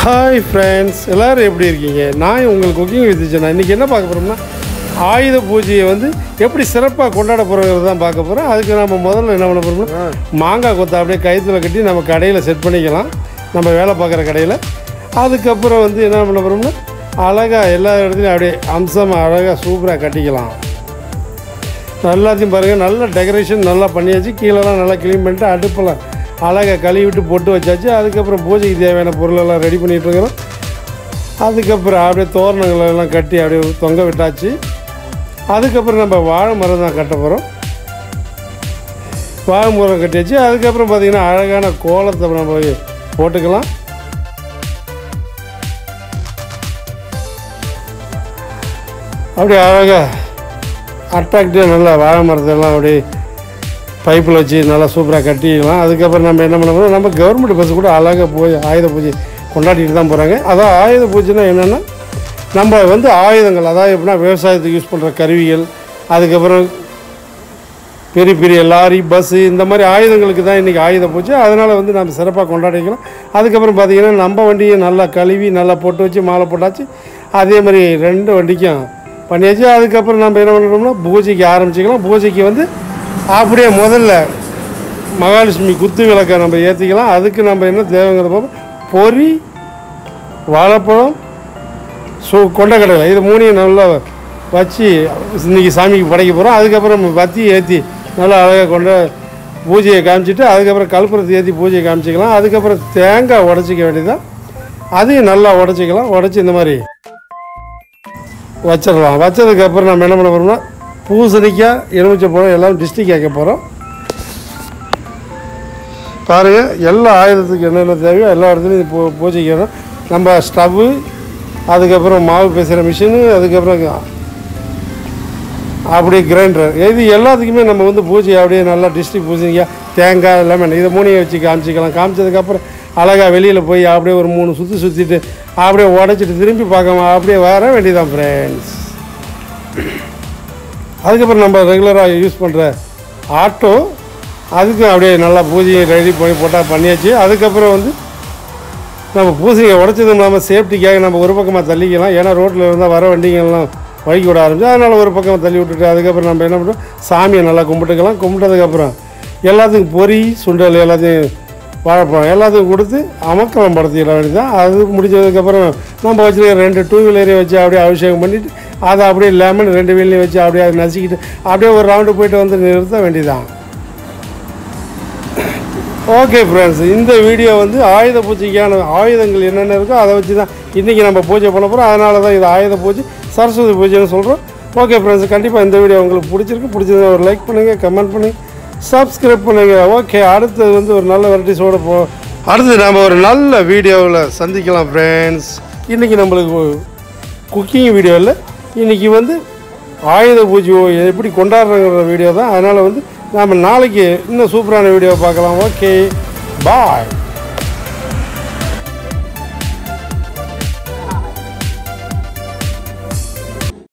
hi friends எல்லோரும் எப்படி இருக்கீங்க நான் உங்களுக்கு குக்கிங் வித்துச்சேன் இன்றைக்கி என்ன பார்க்க போகிறோம்னா ஆயுத பூஜையை வந்து எப்படி சிறப்பாக கொண்டாட போகிறோங்கிறது தான் பார்க்க போகிறோம் அதுக்கு நம்ம முதல்ல என்ன பண்ண போகிறோம்னா மாங்காய் கொத்தை அப்படியே கயிற்றுல கட்டி நம்ம கடையில் செட் பண்ணிக்கலாம் நம்ம வேலை பார்க்குற கடையில் அதுக்கப்புறம் வந்து என்ன பண்ண போகிறோம்னா அழகாக எல்லா இடத்துலையும் அப்படியே அம்சமாக அழகாக சூப்பராக கட்டிக்கலாம் எல்லாத்தையும் பாருங்கள் நல்ல டெக்கரேஷன் நல்லா பண்ணியாச்சு கீழெல்லாம் நல்லா க்ளீன் பண்ணிட்டு அடுப்பெல்லாம் அழகாக கழுவி விட்டு பொட்டு வச்சாச்சு அதுக்கப்புறம் பூஜைக்கு தேவையான பொருளெல்லாம் ரெடி பண்ணிட்டு இருக்கிறோம் அதுக்கப்புறம் அப்படியே தோரணங்கள் எல்லாம் கட்டி அப்படியே தொங்க விட்டாச்சு அதுக்கப்புறம் நம்ம வாழை மரம் தான் கட்ட போகிறோம் வாழை மரம் கட்டியாச்சு அதுக்கப்புறம் பார்த்திங்கன்னா அழகான கோலத்தை நம்ம போட்டுக்கலாம் அப்படியே அழகாக அட்ராக்டிவாக நல்லா வாழை மரத்தெல்லாம் அப்படியே பைப்பில் வச்சு நல்லா சூப்பராக கட்டிக்கலாம் அதுக்கப்புறம் நம்ம என்ன பண்ண போகிறோம் நம்ம கவர்மெண்ட் பஸ் கூட அழகாக போய் ஆயுத பூஜை கொண்டாடிட்டு தான் போகிறாங்க அதான் ஆயுத பூஜைனா என்னென்னா நம்ம வந்து ஆயுதங்கள் அதாவது எப்படின்னா விவசாயத்துக்கு யூஸ் பண்ணுற கருவிகள் அதுக்கப்புறம் பெரிய பெரிய லாரி பஸ்ஸு இந்த மாதிரி ஆயுதங்களுக்கு தான் இன்றைக்கி ஆயுத பூஜை அதனால் வந்து நம்ம சிறப்பாக கொண்டாடிக்கலாம் அதுக்கப்புறம் பார்த்திங்கன்னா நம்ம வண்டியை நல்லா கழுவி நல்லா போட்டு வச்சு மாலை போட்டாச்சு அதே மாதிரி ரெண்டு வண்டிக்கும் பண்ணியாச்சு அதுக்கப்புறம் நம்ம என்ன பண்ணுறோம்னா பூஜைக்கு ஆரம்பிச்சிக்கலாம் பூஜைக்கு வந்து அப்படியே முதல்ல மகாலட்சுமி குத்து விளக்கை நம்ம ஏற்றிக்கலாம் அதுக்கு நம்ம என்ன தேவைங்கிறத பார்ப்போம் பொரி வாழைப்பழம் சு கொண்டக்கடலை இது மூணையும் நல்லா வச்சு இன்றைக்கி சாமிக்கு படைக்க போகிறோம் அதுக்கப்புறம் பத்தி ஏற்றி நல்லா அழகாக கொண்ட பூஜையை காமிச்சிட்டு அதுக்கப்புறம் கல்புரத்தை ஏற்றி பூஜையை காமிச்சிக்கலாம் அதுக்கப்புறம் தேங்காய் உடச்சிக்க வேண்டியதான் அதையும் நல்லா உடச்சிக்கலாம் உடச்சி இந்த மாதிரி வச்சிடலாம் வச்சதுக்கப்புறம் நம்ம என்ன பண்ண போகிறோம்னா பூசணிக்காய் எலுமிச்சை பழம் எல்லாம் டிஸ்ட்ரிக் கேட்க போகிறோம் பாருங்கள் எல்லா ஆயுதத்துக்கு என்னென்ன தேவையோ எல்லா இடத்துலையும் பூ பூஜைக்கிறோம் நம்ம ஸ்டவ்வு அதுக்கப்புறம் மாவு பேசுகிற மிஷினு அதுக்கப்புறம் அப்படியே கிரைண்டர் இது எல்லாத்துக்குமே நம்ம வந்து பூஜை அப்படியே நல்லா டிஸ்ட்ரிக் பூஜைங்க தேங்காய் லெமன் இதை மூணையும் வச்சு காமிச்சிக்கலாம் காமிச்சதுக்கப்புறம் அழகாக வெளியில் போய் அப்படியே ஒரு மூணு சுற்றி சுற்றிட்டு அப்படியே உடச்சிட்டு திரும்பி பார்க்காம அப்படியே வர வேண்டியதான் ஃப்ரெண்ட்ஸ் அதுக்கப்புறம் நம்ம ரெகுலராக யூஸ் பண்ணுற ஆட்டோ அதுக்கும் அப்படியே நல்லா பூஜையை ரெடி பண்ணி போட்டால் பண்ணியாச்சு அதுக்கப்புறம் வந்து நம்ம பூசணியை உடச்சதும் இல்லாமல் சேஃப்டிக்காக நம்ம ஒரு பக்கமாக தள்ளிக்கலாம் ஏன்னா ரோட்டில் இருந்தால் வர வண்டிங்கெல்லாம் வழிக்கு விட ஆரம்பிச்சு அதனால் ஒரு பக்கம் தள்ளி விட்டுட்டு அதுக்கப்புறம் நம்ம என்ன பண்ணுறோம் சாமியை நல்லா கும்பிட்டுக்கலாம் கும்பிட்டதுக்கப்புறம் எல்லாத்துக்கும் பொரி சுண்டல் எல்லாத்தையும் வாழைப்பழம் எல்லாத்துக்கும் கொடுத்து அமக்கலம் படுத்திட வேண்டியதான் அது முடிஞ்சதுக்கப்புறம் நம்ம வச்சுருக்க ரெண்டு டூ வீலரையும் வச்சு அப்படியே அபிஷேகம் பண்ணிவிட்டு அதை அப்படியே லெமன் ரெண்டு வீலையும் வச்சு அப்படியே அதை நசுக்கிட்டு அப்படியே ஒரு ரவுண்டு போயிட்டு வந்து நிறுத்த வேண்டியதான் ஓகே ஃப்ரெண்ட்ஸ் இந்த வீடியோ வந்து ஆயுத பூஜைக்கான ஆயுதங்கள் என்னென்ன இருக்கோ அதை வச்சு தான் இன்றைக்கி நம்ம பூஜை பண்ண போகிறோம் அதனால தான் இது ஆயுத பூஜை சரஸ்வதி பூஜைன்னு சொல்கிறோம் ஓகே ஃப்ரெண்ட்ஸ் கண்டிப்பாக இந்த வீடியோ உங்களுக்கு பிடிச்சிருக்கு பிடிச்சதுன்னா ஒரு லைக் பண்ணுங்கள் கமெண்ட் பண்ணுங்கள் சப்ஸ்கிரைப் பண்ணுங்கள் ஓகே அடுத்தது வந்து ஒரு நல்ல வெரைட்டிஸோடு போ அடுத்து நம்ம ஒரு நல்ல வீடியோவில் சந்திக்கலாம் ஃப்ரெண்ட்ஸ் இன்றைக்கி நம்மளுக்கு குக்கிங் வீடியோ இல்லை இன்றைக்கி வந்து ஆயுத பூஜை எப்படி கொண்டாடுறங்கிற வீடியோ தான் அதனால் வந்து நாம் நாளைக்கு இன்னும் சூப்பரான வீடியோ பார்க்கலாம் ஓகே பாய்